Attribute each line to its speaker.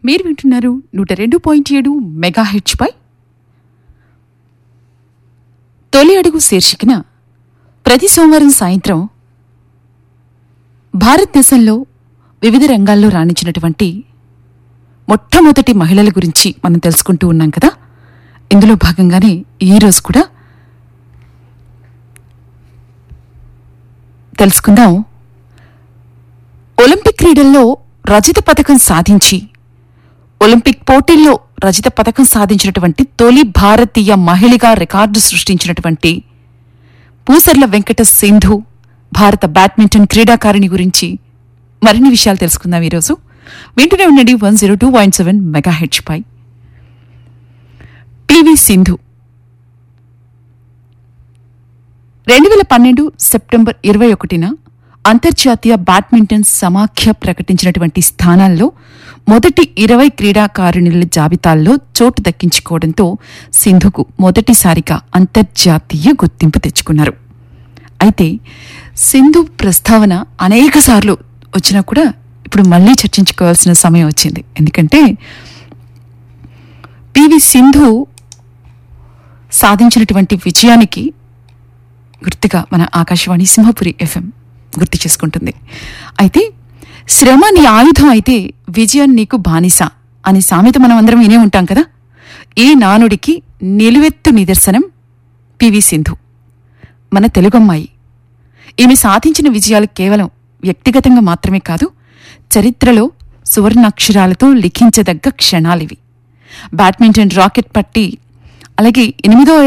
Speaker 1: మీరు వింటున్నారు నూట రెండు పాయింట్ ఏడు మెగా పై తొలి అడుగు శీర్షికన ప్రతి సోమవారం సాయంత్రం భారతదేశంలో వివిధ రంగాల్లో రాణించినటువంటి మొట్టమొదటి మహిళల గురించి మనం తెలుసుకుంటూ ఉన్నాం కదా ఇందులో భాగంగానే ఈరోజు కూడా తెలుసుకుందాం ఒలింపిక్ క్రీడల్లో రజత పథకం సాధించి ఒలింపిక్ పోటీల్లో రజత పథకం సాధించినటువంటి తొలి భారతీయ మహిళగా రికార్డు సృష్టించినటువంటి పూసర్ల వెంకట సింధు భారత బ్యాడ్మింటన్ క్రీడాకారిణి గురించి మరిన్ని విషయాలు తెలుసుకుందాం ఈరోజు వింటూనే ఉండండి one zero two point seven mega H పై పివి సింధు రెండు వేల పన్నెండు సెప్టెంబర్ ఇరవై ఒకటిన అంతర్జాతీయ బ్యాడ్మింటన్ సమాఖ్య ప్రకటించినటువంటి స్థానాల్లో మొదటి ఇరవై క్రీడాకారిణుల జాబితాల్లో చోటు దక్కించుకోవడంతో సింధుకు మొదటిసారిగా అంతర్జాతీయ గుర్తింపు తెచ్చుకున్నారు అయితే సింధు ప్రస్తావన అనేక సార్లు వచ్చినా కూడా ఇప్పుడు మళ్ళీ చర్చించుకోవాల్సిన సమయం వచ్చింది ఎందుకంటే పివి సింధు సాధించినటువంటి విజయానికి గుర్తుగా మన ఆకాశవాణి సింహపురి ఎఫ్ఎం గుర్తు చేసుకుంటుంది అయితే శ్రమ నీ ఆయుధం అయితే విజయం నీకు బానిస అనే సామెత మనం అందరం వినే ఉంటాం కదా ఈ నానుడికి నిలువెత్తు నిదర్శనం పివి సింధు మన తెలుగమ్మాయి ఈమె సాధించిన విజయాలు కేవలం వ్యక్తిగతంగా మాత్రమే కాదు చరిత్రలో సువర్ణాక్షరాలతో లిఖించదగ్గ క్షణాలివి బ్యాడ్మింటన్ రాకెట్ పట్టి అలాగే ఎనిమిదో